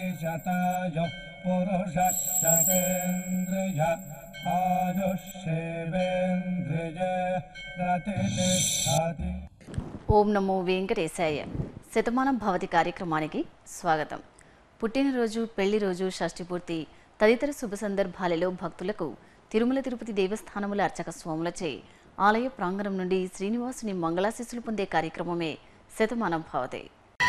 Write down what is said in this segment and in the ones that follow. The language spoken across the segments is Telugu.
शतायुः पुरुषः शतेन्द्रिय आयुष्येवेन्द्रिय प्रतिष्ठति ఓం నమో వెంకటేశాయ శతమానం భవతి కార్యక్రమానికి స్వాగతం పుట్టినరోజు పెళ్లి రోజు షష్ఠి పూర్తి తదితర శుభ సందర్భాలలో భక్తులకు తిరుమల తిరుపతి దేవస్థానముల అర్చక స్వాములచే ఆలయ ప్రాంగణం నుండి శ్రీనివాసుని మంగళాశిస్సులు పొందే కార్యక్రమమే శతమానం భవతి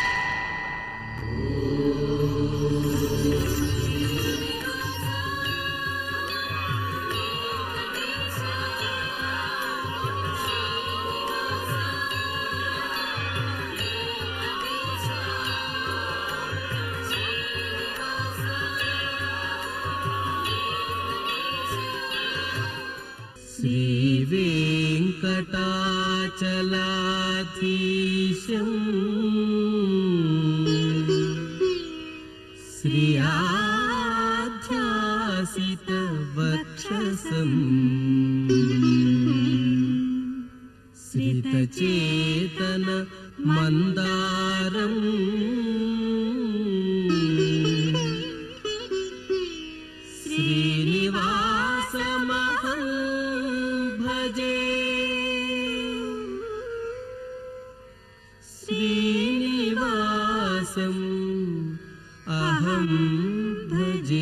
श्रीवेङ्कटाचलाधीशम् श्रियासितवक्षसम् श्रितचेतन मन्दारम् श्रीनिवासमहं भजे श्रीनिवासम् अहं भजे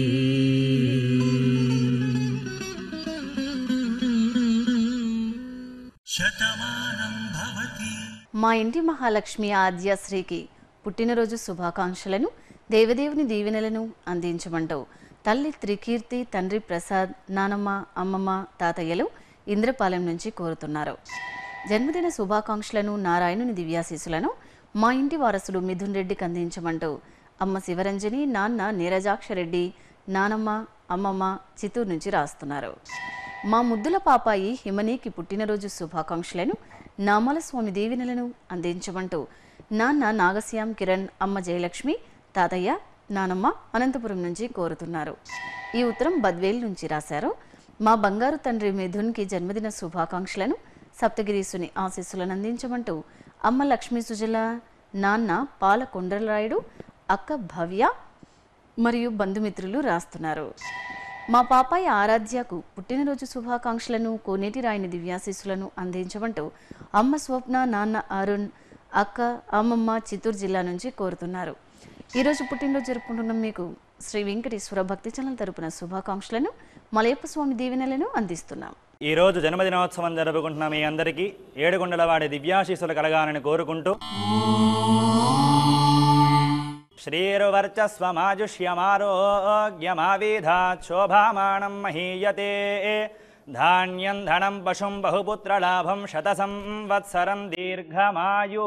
మా ఇంటి మహాలక్ష్మి ఆద్యశ్రీకి పుట్టినరోజు శుభాకాంక్షలను దేవదేవుని దీవెనలను అందించమంటూ తల్లి త్రికీర్తి తండ్రి ప్రసాద్ నానమ్మ అమ్మమ్మ తాతయ్యలు ఇంద్రపాలెం నుంచి కోరుతున్నారు జన్మదిన శుభాకాంక్షలను నారాయణుని దివ్యాశీసులను మా ఇంటి వారసుడు మిథున్ రెడ్డికి అందించమంటూ అమ్మ శివరంజని నాన్న నీరజాక్షరెడ్డి నానమ్మ అమ్మమ్మ చిత్తూరు నుంచి రాస్తున్నారు మా ముద్దుల పాపాయి హిమనీకి పుట్టినరోజు శుభాకాంక్షలను నామల స్వామి దీవెనలను అందించమంటూ నాన్న నాగశ్యామ్ కిరణ్ అమ్మ జయలక్ష్మి తాతయ్య నానమ్మ అనంతపురం నుంచి కోరుతున్నారు ఈ ఉత్తరం బద్వేల్ నుంచి రాశారు మా బంగారు తండ్రి మిథున్కి జన్మదిన శుభాకాంక్షలను సప్తగిరీసుని ఆశీస్సులను అందించమంటూ అమ్మ లక్ష్మీ సుజల నాన్న పాల కొండలరాయుడు అక్క భవ్య మరియు బంధుమిత్రులు రాస్తున్నారు మా పాపాయి ఆరాధ్యకు పుట్టినరోజు శుభాకాంక్షలను కోనేటి రాయని దివ్యాశీస్సులను అందించమంటూ అమ్మ స్వప్న నాన్న అరుణ్ అక్క అమ్మమ్మ చిత్తూరు జిల్లా నుంచి కోరుతున్నారు ఈరోజు పుట్టినరోజు జరుపుకుంటున్న మీకు శ్రీ వెంకటేశ్వర భక్తి ఛానల్ తరపున శుభాకాంక్షలను మలయప్ప స్వామి దీవెనలను అందిస్తున్నాం ఈ రోజు జన్మదినోత్సవం జరుపుకుంటున్న మీ అందరికీ ఏడుగుండల వాడి దివ్యాశీస్సులు కలగాలని కోరుకుంటూ శ్రీరువర్చస్వమాజుష్యమారోగ్యమావిధాత్ శోభామానం మహీయతే ధాన్యం ధనం పశుం బహుపుత్రలాభం శత సంవత్సరం దీర్ఘమాయు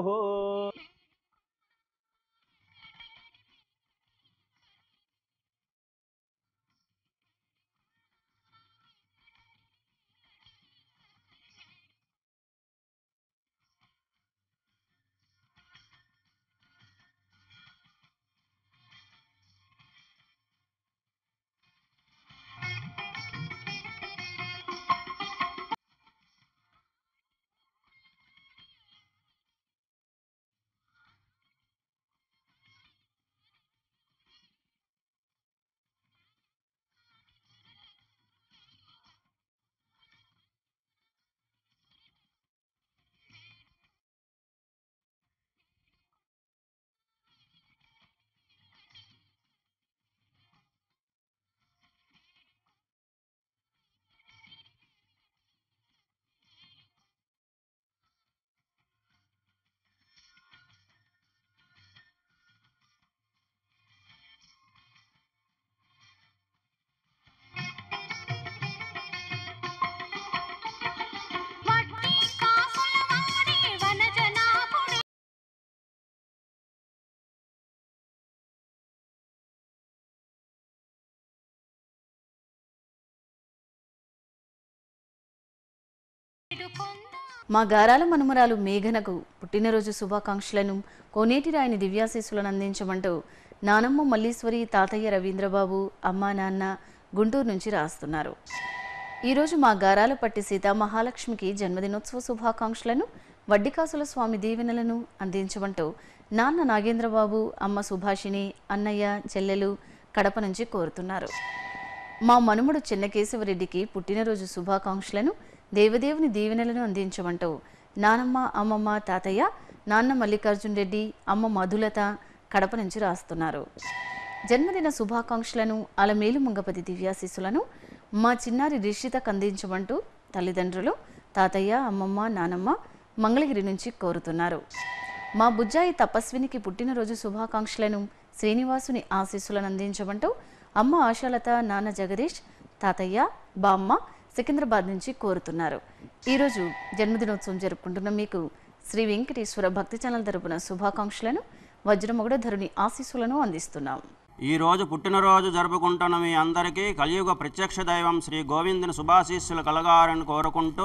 వడ్డీ కాసుల వాడి వనజనాభుడి కొంద మా గారాల మనుమరాలు మేఘనకు పుట్టినరోజు శుభాకాంక్షలను కోనేటి రాయని దివ్యాశీస్సులను అందించమంటూ నానమ్మ మల్లీశ్వరి తాతయ్య రవీంద్రబాబు అమ్మా నాన్న గుంటూరు నుంచి రాస్తున్నారు ఈరోజు మా గారాల పట్టి సీత మహాలక్ష్మికి జన్మదినోత్సవ శుభాకాంక్షలను వడ్డికాసుల స్వామి దీవెనలను అందించమంటూ నాన్న నాగేంద్రబాబు అమ్మ సుభాషిణి అన్నయ్య చెల్లెలు కడప నుంచి కోరుతున్నారు మా మనుమడు చెన్నకేశవరెడ్డికి పుట్టినరోజు శుభాకాంక్షలను దేవదేవుని దీవెనలను అందించమంటూ నానమ్మ అమ్మమ్మ తాతయ్య నాన్న మల్లికార్జున్ రెడ్డి అమ్మ మధులత కడప నుంచి రాస్తున్నారు జన్మదిన శుభాకాంక్షలను అలమేలు మంగపతి దివ్యాశీస్సులను మా చిన్నారి రిషితకు అందించమంటూ తల్లిదండ్రులు తాతయ్య అమ్మమ్మ నానమ్మ మంగళగిరి నుంచి కోరుతున్నారు మా బుజ్జాయి తపస్వినికి పుట్టినరోజు శుభాకాంక్షలను శ్రీనివాసుని ఆశీస్సులను అందించమంటూ అమ్మ ఆశాలత నాన్న జగదీష్ తాతయ్య బామ్మ సికింద్రాబాద్ నుంచి కోరుతున్నారు ఈరోజు జన్మదినోత్సవం జరుపుకుంటున్న మీకు శ్రీ వెంకటేశ్వర భక్తి ఛానల్ తరపున శుభాకాంక్షలను వజ్రమగుడ ధరుని ఆశీస్సులను అందిస్తున్నాం ఈ రోజు పుట్టినరోజు జరుపుకుంటున్న మీ అందరికీ కలియుగ ప్రత్యక్ష దైవం శ్రీ గోవిందుని శుభాశీస్సులు కలగాలని కోరుకుంటూ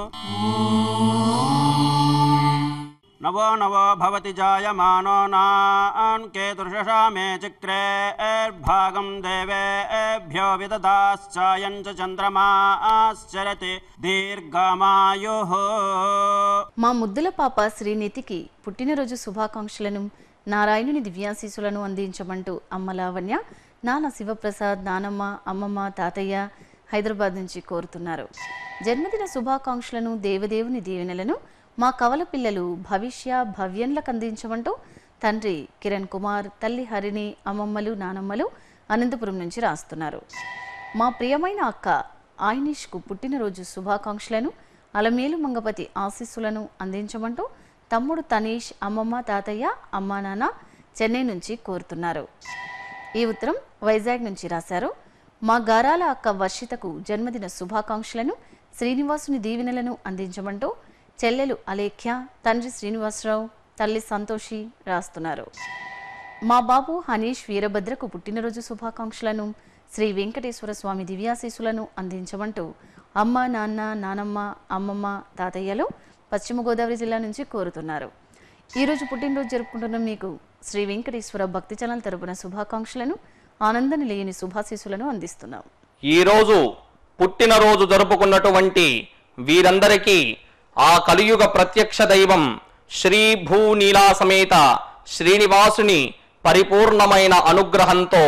నవో నవో భవతి జాయమానో నాన్ కేతుర్షషా మే చక్రే భాగం దేవేభ్యో విదదాశ్చాయం చ చంద్రమాశ్చరతి దీర్ఘమాయు మా ముద్దుల పాప శ్రీనితికి పుట్టినరోజు శుభాకాంక్షలను నారాయణుని దివ్యాశీసులను అందించమంటూ అమ్మ లావణ్య నాన్న శివప్రసాద్ నానమ్మ అమ్మమ్మ తాతయ్య హైదరాబాద్ నుంచి కోరుతున్నారు జన్మదిన శుభాకాంక్షలను దేవదేవుని దీవెనలను మా కవల పిల్లలు భవిష్య భవ్యంలకు అందించమంటూ తండ్రి కిరణ్ కుమార్ తల్లి హరిణి అమ్మమ్మలు నానమ్మలు అనంతపురం నుంచి రాస్తున్నారు మా ప్రియమైన అక్క ఆయినిష్కు పుట్టినరోజు శుభాకాంక్షలను అలమేలు మంగపతి ఆశీస్సులను అందించమంటూ తమ్ముడు తనీష్ అమ్మమ్మ తాతయ్య అమ్మా నాన్న చెన్నై నుంచి కోరుతున్నారు ఈ ఉత్తరం వైజాగ్ నుంచి రాశారు మా గారాల అక్క వర్షితకు జన్మదిన శుభాకాంక్షలను శ్రీనివాసుని దీవెనలను అందించమంటూ చెల్లెలు అలేఖ్య తండ్రి శ్రీనివాసరావు తల్లి సంతోషి రాస్తున్నారు మా బాబు హనీష్ వీరభద్రకు పుట్టినరోజు శుభాకాంక్షలను శ్రీ వెంకటేశ్వర స్వామి దివ్యాశీసులను అందించమంటూ అమ్మ నాన్న నానమ్మ అమ్మమ్మ తాతయ్యలు పశ్చిమ గోదావరి జిల్లా నుంచి కోరుతున్నారు ఈరోజు పుట్టినరోజు జరుపుకుంటున్న మీకు శ్రీ వెంకటేశ్వర భక్తి ఛానల్ తరపున శుభాకాంక్షలను ఆనంద నిలయని శుభాశీసులను అందిస్తున్నాం ఈరోజు పుట్టినరోజు జరుపుకున్నటువంటి వీరందరికీ ఆ కలియుగ ప్రత్యక్ష దైవం శ్రీ భూనీలా సమేత శ్రీనివాసుని పరిపూర్ణమైన అనుగ్రహంతో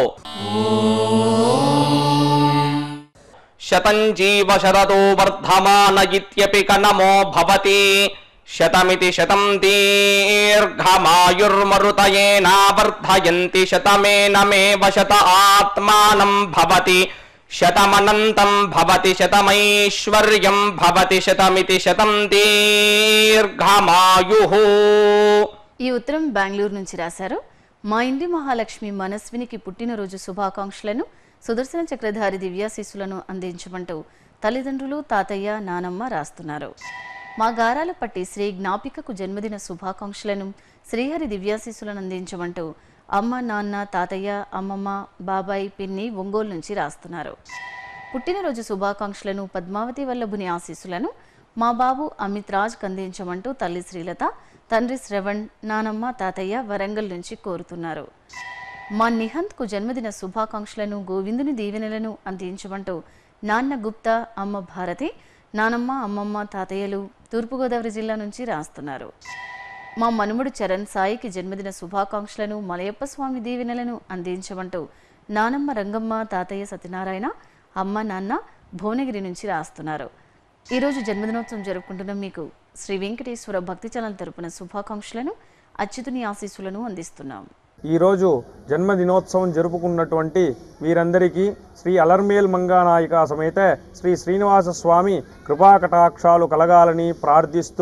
శతం జీవ శరదో వర్ధమాన ఇత్యపి కనమో భవతి శతమితి శతం దీర్ఘమాయుర్మరుతయేనావర్ధయంతి శతమేనమేవ శత ఆత్మానం భవతి శతమనంతం భవతి శతమైశ్వర్యం భవతి శతమితి శతం దీర్ఘమాయు ఈ ఉత్తరం బెంగళూరు నుంచి రాశారు మా ఇంటి మహాలక్ష్మి మనస్వినికి పుట్టినరోజు శుభాకాంక్షలను సుదర్శన చక్రధారి దివ్యాశీస్సులను అందించమంటూ తల్లిదండ్రులు తాతయ్య నానమ్మ రాస్తున్నారు మా గారాల పట్టి శ్రీ జ్ఞాపికకు జన్మదిన శుభాకాంక్షలను శ్రీహరి దివ్యాశీస్సులను అందించమంటూ అమ్మ నాన్న తాతయ్య అమ్మమ్మ బాబాయ్ పిన్ని ఒంగోలు నుంచి రాస్తున్నారు పుట్టినరోజు శుభాకాంక్షలను పద్మావతి వల్లభుని ఆశీస్సులను మా బాబు అమిత్ రాజ్ అందించమంటూ తల్లి శ్రీలత తండ్రి శ్రవణ్ నానమ్మ తాతయ్య వరంగల్ నుంచి కోరుతున్నారు మా నిహంత్కు జన్మదిన శుభాకాంక్షలను గోవిందుని దీవెనలను అందించమంటూ నాన్న గుప్తా అమ్మ భారతి నానమ్మ అమ్మమ్మ తాతయ్యలు తూర్పుగోదావరి జిల్లా నుంచి రాస్తున్నారు మా మనుమడు చరణ్ సాయికి జన్మదిన శుభాకాంక్షలను మలయప్ప స్వామి దీవెనలను అందించమంటూ నానమ్మ రంగమ్మ తాతయ్య సత్యనారాయణ అమ్మ నాన్న భువనగిరి నుంచి రాస్తున్నారు ఈరోజు జన్మదినోత్సవం జరుపుకుంటున్న మీకు శ్రీ వెంకటేశ్వర భక్తి ఛానల్ తరపున శుభాకాంక్షలను అచ్యుతుని ఆశీస్సులను అందిస్తున్నాం ఈరోజు జన్మదినోత్సవం జరుపుకున్నటువంటి వీరందరికీ శ్రీ అలర్మేల్ మంగానాయిక సమేత శ్రీ శ్రీనివాస స్వామి కృపాకటాక్షాలు కలగాలని ప్రార్థిస్తూ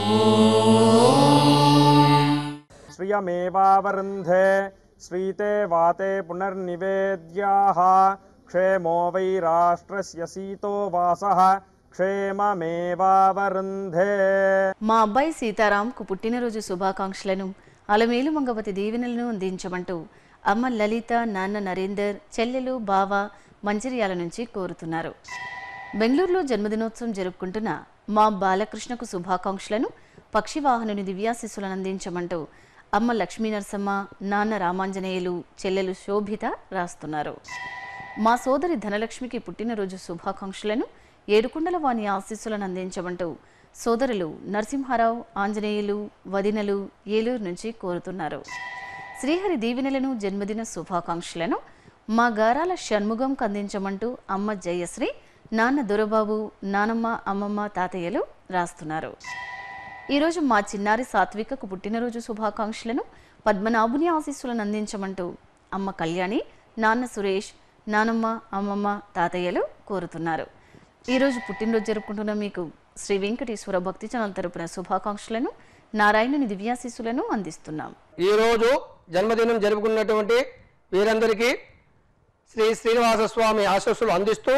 శ్రియమేవావరుంధే శ్రీతే వాతే పునర్నివేద్యాః క్షేమో వై రాష్ట్రస్య సీతో వాసః క్షేమమేవావరుంధే మా అబ్బాయి సీతారాంకు పుట్టినరోజు శుభాకాంక్షలను అలమేలు మంగవతి దీవెనలను అందించమంటూ అమ్మ లలిత నాన్న నరేందర్ చెల్లెలు బావ మంచిర్యాల నుంచి కోరుతున్నారు బెంగళూరులో జన్మదినోత్సవం జరుపుకుంటున్న మా బాలకృష్ణకు శుభాకాంక్షలను పక్షివాహనుని దివ్యాశిస్సులను అందించమంటూ అమ్మ లక్ష్మీ నరసమ్మ నాన్న రామాంజనేయులు చెల్లెలు శోభిత రాస్తున్నారు మా సోదరి ధనలక్ష్మికి పుట్టినరోజు శుభాకాంక్షలను ఏడుకొండల వాణి ఆశీస్సులను అందించమంటూ సోదరులు నరసింహారావు ఆంజనేయులు వదినలు ఏలూరు నుంచి కోరుతున్నారు శ్రీహరి దీవెనలను జన్మదిన శుభాకాంక్షలను మా గారాల షణ్ముఖం కందించమంటూ అమ్మ జయశ్రీ నాన్న దొరబాబు నానమ్మ అమ్మమ్మ తాతయ్యలు రాస్తున్నారు ఈరోజు మా చిన్నారి సాత్వికకు పుట్టినరోజు శుభాకాంక్షలను పద్మనాభుని ఆశీస్సులను అందించమంటూ అమ్మ కళ్యాణి నాన్న సురేష్ నానమ్మ అమ్మమ్మ తాతయ్యలు కోరుతున్నారు ఈరోజు పుట్టినరోజు జరుపుకుంటున్న మీకు శ్రీ వెంకటేశ్వర భక్తి ఛానల్ తరపున శుభాకాంక్షలను నారాయణుని దివ్యాశీస్సులను అందిస్తున్నాం ఈరోజు జన్మదినం జరుపుకున్నటువంటి వీరందరికీ శ్రీ శ్రీనివాస స్వామి ఆశస్సులు అందిస్తూ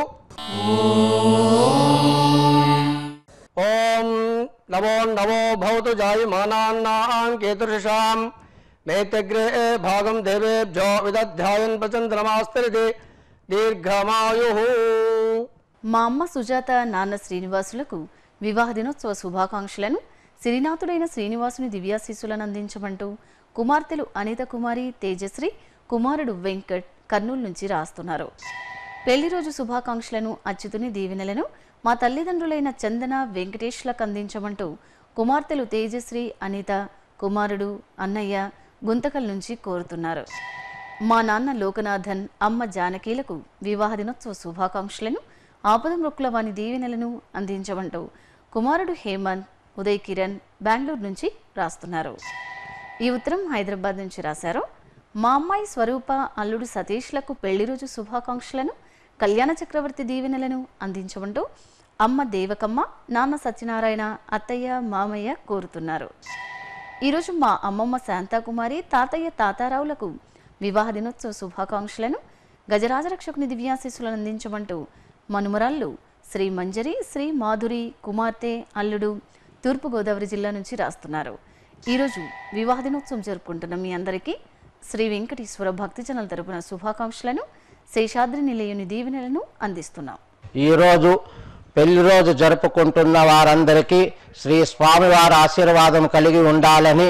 ఓం నమో నమో భవతు జాయమానాన్నాం కేతుషాం మేతగ్రే భాగం దేవేభ్యో విదధ్యాయన్ ప్రచంద్రమాస్తరిది దీర్ఘమాయు మా అమ్మ సుజాత నాన్న శ్రీనివాసులకు వివాహ దినోత్సవ శుభాకాంక్షలను సిరినాథుడైన శ్రీనివాసుని దివ్యాశీస్సులను అందించమంటూ కుమార్తెలు అనిత కుమారి తేజశ్రీ కుమారుడు వెంకట్ కర్నూలు నుంచి రాస్తున్నారు పెళ్లి రోజు శుభాకాంక్షలను అచ్యుతుని దీవెనలను మా తల్లిదండ్రులైన చందన వెంకటేష్లకు అందించమంటూ కుమార్తెలు తేజశ్రీ అనిత కుమారుడు అన్నయ్య గుంతకల్ నుంచి కోరుతున్నారు మా నాన్న లోకనాథన్ అమ్మ జానకీలకు వివాహ దినోత్సవ శుభాకాంక్షలను ఆపద మృక్కుల వాని దీవెనలను అందించమంటూ కుమారుడు హేమంత్ ఉదయ్ కిరణ్ బెంగళూరు నుంచి రాస్తున్నారు ఈ ఉత్తరం హైదరాబాద్ నుంచి రాశారు మా అమ్మాయి స్వరూప అల్లుడు సతీష్లకు పెళ్లి రోజు శుభాకాంక్షలను కళ్యాణ చక్రవర్తి దీవెనలను అందించమంటూ అమ్మ దేవకమ్మ నాన్న సత్యనారాయణ అత్తయ్య మామయ్య కోరుతున్నారు ఈరోజు మా అమ్మమ్మ శాంతాకుమారి తాతయ్య తాతారావులకు వివాహ దినోత్సవ శుభాకాంక్షలను గజరాజరక్షకుని దివ్యాశీస్సులను అందించమంటూ మనుమరాళ్ళు శ్రీ మంజరి శ్రీ మాధురి కుమార్తె అల్లుడు తూర్పుగోదావరి జిల్లా నుంచి రాస్తున్నారు ఈరోజు వివాహ దినోత్సవం జరుపుకుంటున్న మీ అందరికీ శ్రీ వెంకటేశ్వర భక్తి జనల తరపున శుభాకాంక్షలను శేషాద్రి నిలయుని దీవెనలను అందిస్తున్నాం ఈరోజు పెళ్లి రోజు జరుపుకుంటున్న వారందరికీ శ్రీ స్వామివారి ఆశీర్వాదం కలిగి ఉండాలని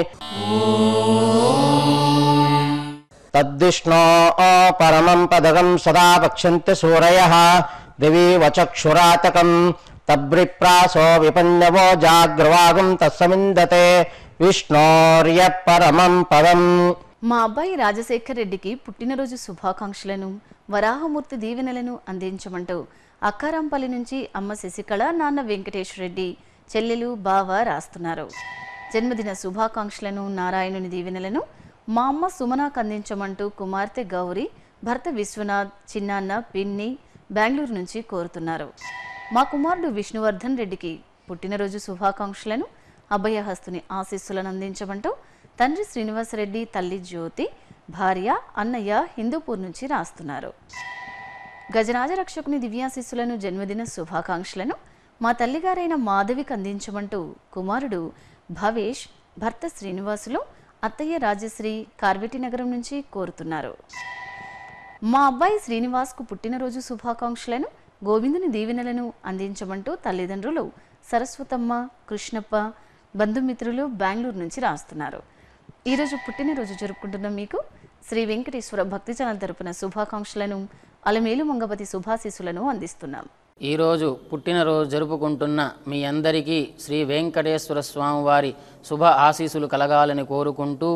తద్విష్ణో పరమం పదగం సదా వక్ష్యంతి సూరయ దివి వచక్షురాతకం తబ్రిప్రాసో విపన్నవో జాగ్రవాగం తస్సమిందతే విష్ణోర్య పరమం పదం మా అబ్బాయి రాజశేఖర్ రెడ్డికి పుట్టినరోజు శుభాకాంక్షలను వరాహమూర్తి దీవెనలను అందించమంటూ అక్కారాంపల్లి నుంచి అమ్మ శశికళ నాన్న వెంకటేష్ రెడ్డి చెల్లెలు బావ రాస్తున్నారు జన్మదిన శుభాకాంక్షలను నారాయణుని దీవెనలను మా అమ్మ సుమనాకు అందించమంటూ కుమార్తె గౌరి భర్త విశ్వనాథ్ చిన్నాన్న పిన్ని బెంగళూరు నుంచి కోరుతున్నారు మా కుమారుడు విష్ణువర్ధన్ రెడ్డికి పుట్టినరోజు శుభాకాంక్షలను అభయహస్తుని ఆశీస్సులను అందించమంటూ తండ్రి శ్రీనివాసరెడ్డి తల్లి జ్యోతి భార్య అన్నయ్య హిందూపూర్ నుంచి రాస్తున్నారు గజరాజ రక్షకుని దివ్యాశీస్సులను జన్మదిన శుభాకాంక్షలను మా తల్లిగారైన మాధవికి అందించమంటూ కుమారుడు భవేష్ భర్త శ్రీనివాసులు అత్తయ్య రాజశ్రీ కార్వేటి నగరం నుంచి కోరుతున్నారు మా అబ్బాయి శ్రీనివాస్కు పుట్టినరోజు శుభాకాంక్షలను గోవిందుని దీవెనలను అందించమంటూ తల్లిదండ్రులు సరస్వతమ్మ కృష్ణప్ప బంధుమిత్రులు బెంగళూరు నుంచి రాస్తున్నారు ఈరోజు పుట్టినరోజు జరుపుకుంటున్న మీకు శ్రీ వెంకటేశ్వర భక్తి ఛానల్ తరపున శుభాకాంక్షలను అలమేలు మంగపతి శుభాశీస్సులను అందిస్తున్నాం ఈరోజు పుట్టినరోజు జరుపుకుంటున్న మీ అందరికీ శ్రీ వెంకటేశ్వర స్వామి వారి శుభ ఆశీస్సులు కలగాలని కోరుకుంటూ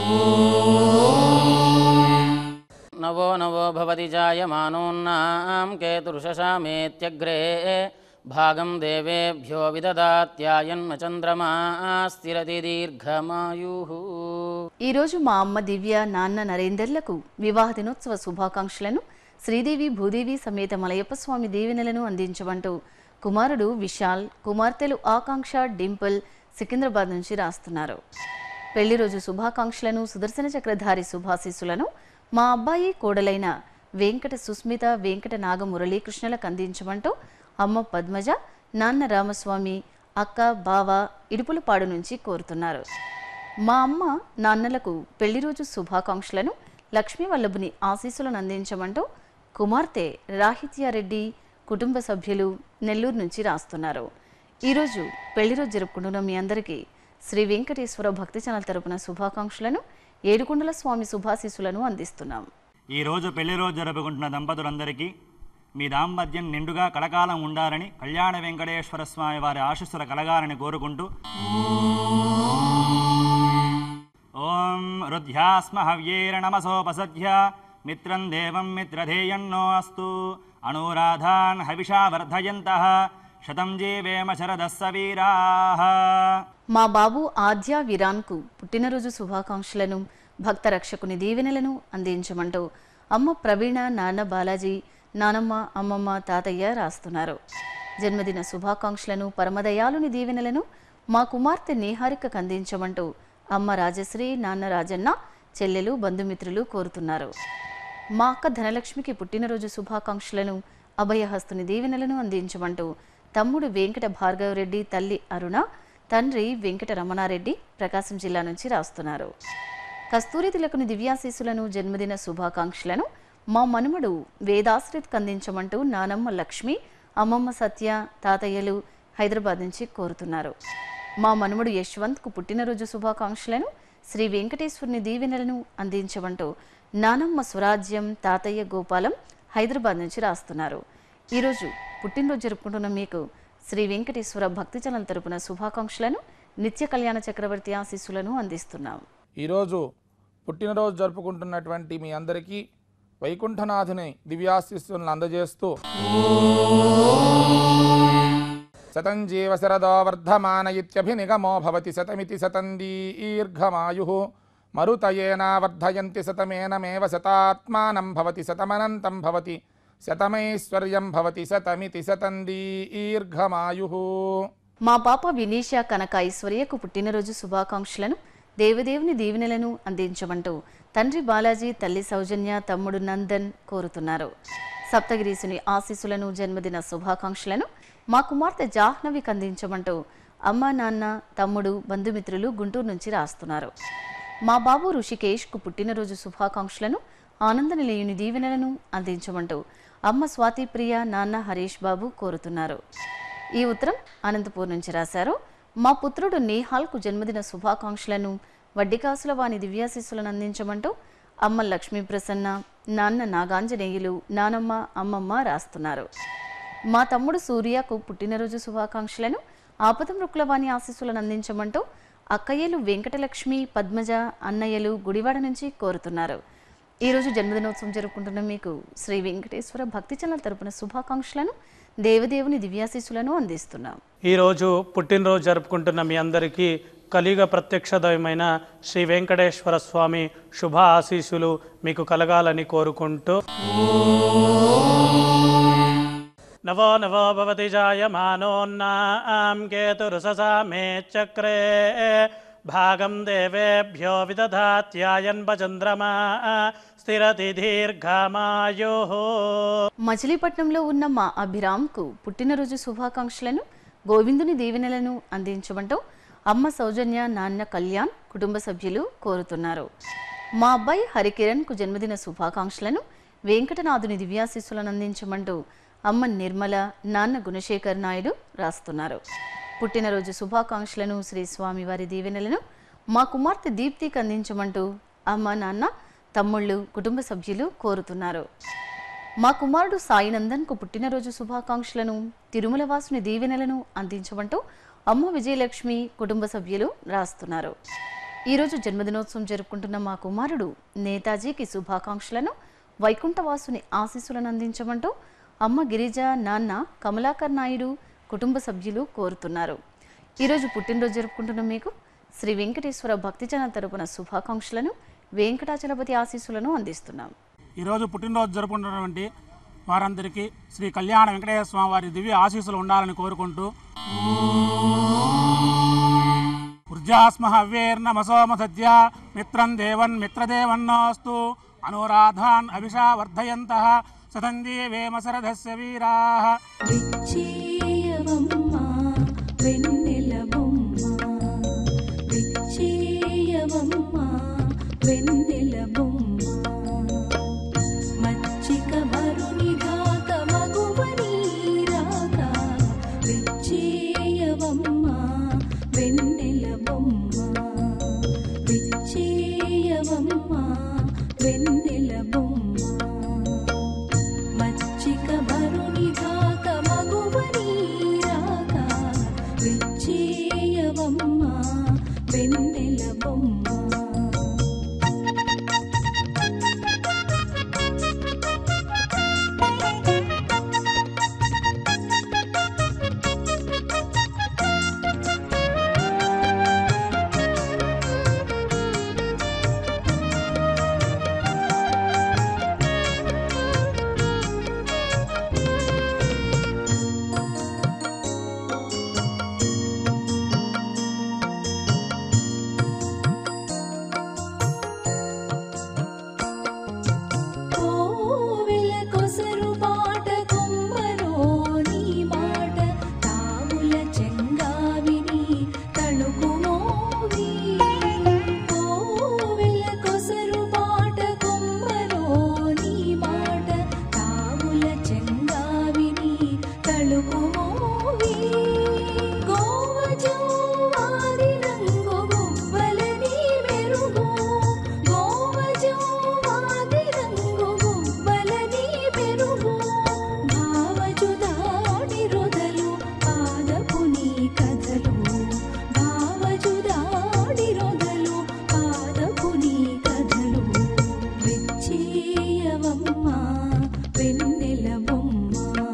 నవో నవో భవతి జాయమానోన్నాం కేతుర్షశామేత్యగ్రే భాగం దేవేభ్యో విదదాత్యాయన్మ చంద్రమా స్థిరతి దీర్ఘమాయు ఈరోజు మా అమ్మ దివ్య నాన్న నరేందర్లకు వివాహ దినోత్సవ శుభాకాంక్షలను శ్రీదేవి భూదేవి సమేత మలయప్ప స్వామి దీవెనలను అందించమంటూ కుమారుడు విశాల్ కుమార్తెలు ఆకాంక్ష డింపుల్ సికింద్రాబాద్ నుంచి రాస్తున్నారు పెళ్లి రోజు శుభాకాంక్షలను సుదర్శన చక్రధారి శుభాశీస్సులను మా అబ్బాయి కోడలైన వెంకట సుస్మిత వెంకట నాగ మురళీకృష్ణలకు అందించమంటూ అమ్మ పద్మజ నాన్న రామస్వామి అక్క బావ ఇడుపులపాడు నుంచి కోరుతున్నారు మా అమ్మ నాన్నలకు పెళ్లి రోజు శుభాకాంక్షలను లక్ష్మీ వల్లభుని ఆశీస్సులను అందించమంటూ కుమార్తె రాహిత్యారెడ్డి కుటుంబ సభ్యులు నెల్లూరు నుంచి రాస్తున్నారు ఈరోజు పెళ్లి రోజు జరుపుకుంటున్న మీ అందరికీ శ్రీ వెంకటేశ్వర భక్తి ఛానల్ తరపున శుభాకాంక్షలను ఏడుకొండల స్వామి శుభాశీస్సులను అందిస్తున్నాం ఈ రోజు పెళ్లి రోజు జరుపుకుంటున్న దంపతులందరికీ మీ దాంపత్యం నిండుగా కలకాలం ఉండాలని కళ్యాణ వెంకటేశ్వర స్వామి వారి ఆశీస్సులు కలగాలని కోరుకుంటూ ఓం రుధ్యాస్మ హవ్యేరణమసోపసధ్య మిత్రం దేవం మిత్రధేయన్నో అస్తు అనురాధాన్ హవిషా వర్ధయంతః శతం జీవేమ శరదస్స వీరాः మా బాబు ఆద్య విరాన్కు పుట్టినరోజు శుభాకాంక్షలను భక్త రక్షకుని దీవెనలను అందించమంటూ అమ్మ ప్రవీణ నాన్న బాలాజీ నానమ్మ అమ్మమ్మ తాతయ్య రాస్తున్నారు జన్మదిన శుభాకాంక్షలను పరమదయాలుని దీవెనలను మా కుమార్తె నీహారికకు అందించమంటూ అమ్మ రాజశ్రీ నాన్న రాజన్న చెల్లెలు బంధుమిత్రులు కోరుతున్నారు మా అక్క ధనలక్ష్మికి పుట్టినరోజు శుభాకాంక్షలను అభయహస్తుని దీవెనలను అందించమంటూ తమ్ముడు వెంకట భార్గవరెడ్డి తల్లి అరుణ తండ్రి వెంకట రమణారెడ్డి ప్రకాశం జిల్లా నుంచి రాస్తున్నారు కస్తూరి తిలకుని దివ్యాశీసులను జన్మదిన శుభాకాంక్షలను మా మనుమడు వేదాశ్రిత్ అందించమంటూ నానమ్మ లక్ష్మి అమ్మమ్మ సత్య తాతయ్యలు హైదరాబాద్ నుంచి కోరుతున్నారు మా మనుమడు యశ్వంత్కు పుట్టినరోజు శుభాకాంక్షలను శ్రీ వెంకటేశ్వరుని దీవెనలను అందించమంటూ నానమ్మ స్వరాజ్యం తాతయ్య గోపాలం హైదరాబాద్ నుంచి రాస్తున్నారు ఈరోజు పుట్టినరోజు జరుపుకుంటున్న మీకు శ్రీ వెంకటేశ్వర భక్తిజనం తరపున శుభాకాంక్షలను నిత్య కళ్యాణ చక్రవర్తి ఆశీస్సులను అందిస్తున్నాం ఈరోజు పుట్టినరోజు జరుపుకుంటున్నటువంటి మీ అందరికీ వైకుంఠనాథుని దివ్యాశిస్సులను అందజేస్తూ శతం జీవ శరదో వర్ధమాన ఇత్యభినిగమో భవతి శతమితి శతం దీర్ఘమాయు మరుతయేనా వర్ధయంతి శతమేనమేవ శతాత్మానం భవతి శతమనంతం భవతి శతమైశ్వర్యం భవతి శతమితి శతం దీర్ఘమాయు మా పాప వినీష కనక ఐశ్వర్యకు పుట్టినరోజు శుభాకాంక్షలను దేవదేవుని దీవెనలను అందించమంటూ తండ్రి బాలాజీ తల్లి సౌజన్య తమ్ముడు నందన్ కోరుతున్నారు సప్తగిరీసుని ఆశీస్సులను జన్మదిన శుభాకాంక్షలను మా కుమార్తె జాహ్నవికి అందించమంటూ అమ్మ నాన్న తమ్ముడు బంధుమిత్రులు గుంటూరు నుంచి రాస్తున్నారు మా బాబు ఋషికేష్కు పుట్టినరోజు శుభాకాంక్షలను ఆనంద నిలయుని దీవెనలను అందించమంటూ అమ్మ స్వాతి ప్రియ నాన్న హరీష్ బాబు కోరుతున్నారు ఈ ఉత్తరం అనంతపూర్ నుంచి రాశారు మా పుత్రుడు నేహాల్కు జన్మదిన శుభాకాంక్షలను వడ్డికాసుల వాని దివ్యాశీస్సులను అందించమంటూ అమ్మ లక్ష్మీ ప్రసన్న నాన్న నాగాంజనేయులు నానమ్మ అమ్మమ్మ రాస్తున్నారు మా తమ్ముడు సూర్యకు పుట్టినరోజు శుభాకాంక్షలను ఆపద మృక్కులవాణి ఆశీస్సులను అందించమంటూ అక్కయ్యలు వెంకటలక్ష్మి పద్మజ అన్నయ్యలు గుడివాడ నుంచి కోరుతున్నారు ఈరోజు జన్మదినోత్సవం జరుపుకుంటున్న మీకు శ్రీ వెంకటేశ్వర భక్తి ఛానల్ తరపున శుభాకాంక్షలను దేవదేవుని దివ్యాశీస్సులను అందిస్తున్నాం ఈరోజు పుట్టినరోజు జరుపుకుంటున్న మీ అందరికీ కలియుగ ప్రత్యక్ష దైవమైన శ్రీ వెంకటేశ్వర స్వామి శుభ ఆశీస్సులు మీకు కలగాలని కోరుకుంటూ నవో నవో భవతి జాయమానోన్నాం కేతురుససా మే చక్రే భాగం దేవేభ్యో విదధాత్యాయన్ భచంద్రమా స్థిరతి దీర్ఘమాయో మచిలీపట్నంలో ఉన్న మా అభిరామ్కు పుట్టినరోజు శుభాకాంక్షలను గోవిందుని దీవెనలను అందించమంటూ అమ్మ సౌజన్య నాన్న కళ్యాణ్ కుటుంబ సభ్యులు కోరుతున్నారు మా అబ్బాయి హరికిరణ్కు జన్మదిన శుభాకాంక్షలను వెంకటనాథుని దివ్యాశీస్సులను అందించమంటూ అమ్మ నిర్మల నాన్న గుణశేఖర్ నాయుడు రాస్తున్నారు పుట్టినరోజు శుభాకాంక్షలను శ్రీ స్వామివారి దీవెనలను మా కుమార్తె దీప్తికి అందించమంటూ అమ్మ నాన్న తమ్ముళ్ళు కుటుంబ సభ్యులు కోరుతున్నారు మా కుమారుడు సాయినందన్కు పుట్టినరోజు శుభాకాంక్షలను తిరుమల వాసుని దీవెనలను అందించమంటూ అమ్మ విజయలక్ష్మి కుటుంబ సభ్యులు రాస్తున్నారు ఈరోజు జన్మదినోత్సవం జరుపుకుంటున్న మా కుమారుడు నేతాజీకి శుభాకాంక్షలను వైకుంఠవాసుని ఆశీస్సులను అందించమంటూ అమ్మ గిరిజ నాన్న కమలాకర్ నాయుడు కుటుంబ సభ్యులు కోరుతున్నారు ఈరోజు పుట్టినరోజు జరుపుకుంటున్న మీకు శ్రీ వెంకటేశ్వర భక్తిజన తరపున శుభాకాంక్షలను వెంకటాచలపతి ఆశీస్సులను అందిస్తున్నాం ఈరోజు పుట్టినరోజు జరుపుకుంటున్నటువంటి వారందరికీ శ్రీ కళ్యాణ వెంకటేశ్వర స్వామి వారి దివ్య ఆశీస్సులు ఉండాలని కోరుకుంటూ ఉర్జాస్మ హవ్యేర్నమసోమ సద్య మిత్రం దేవన్ మిత్రదేవన్నోస్తు అనురాధాన్ అభిషా వర్ధయంత సతంజీవేమ శరథస్య వీరాः విచ్చేయవమ్మ వెన్నెల బొమ్మ విచ్చేయవమ్మ వెన్నెల బొమ్మ మచ్చిక మరునిఘాత మగువని రాక విచ్చేయవమ్మ వెన్నెల బొమ్మ విచ్చేయవమ్మ వెన్నెల బొమ్మ మచ్చిక మరునిఘాత మగువని మోవి గోవజోవాది రంగు గువ్వలని మెరుగు గోవజోవాది రంగు గువ్వలని మెరుగు భావజుదాడి రొదలు పాదపు నీ కథలు భావజుదాడి రొదలు పాదపు నీ కథలు విచ్చేయవమ్మ వెన్నెల బొమ్మ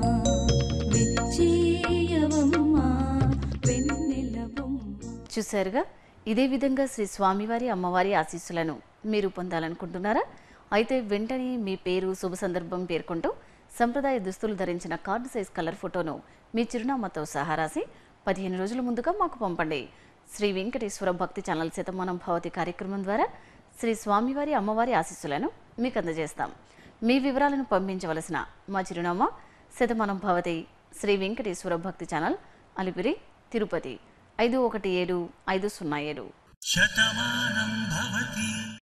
విచ్చేయవమ్మ వెన్నెల బొమ్మ చూశారుగా ఇదే విధంగా శ్రీ స్వామివారి అమ్మవారి ఆశీస్సులను మీరు పొందాలనుకుంటున్నారా అయితే వెంటనే మీ పేరు శుభ సందర్భం పేర్కొంటూ సంప్రదాయ దుస్తులు ధరించిన కార్డు సైజ్ కలర్ ఫోటోను మీ చిరునామాతో సహా రాసి పదిహేను రోజుల ముందుగా మాకు పంపండి శ్రీ వెంకటేశ్వర భక్తి ఛానల్ శతమానం భవతి కార్యక్రమం ద్వారా శ్రీ స్వామివారి అమ్మవారి ఆశీస్సులను మీకు అందజేస్తాం మీ వివరాలను పంపించవలసిన మా చిరునామా శతమానం భవతి శ్రీ వెంకటేశ్వర భక్తి ఛానల్ అలిపిరి తిరుపతి ఐదు ఒకటి ఏడు ఐదు సున్నా ఏడు శతమానం భవతి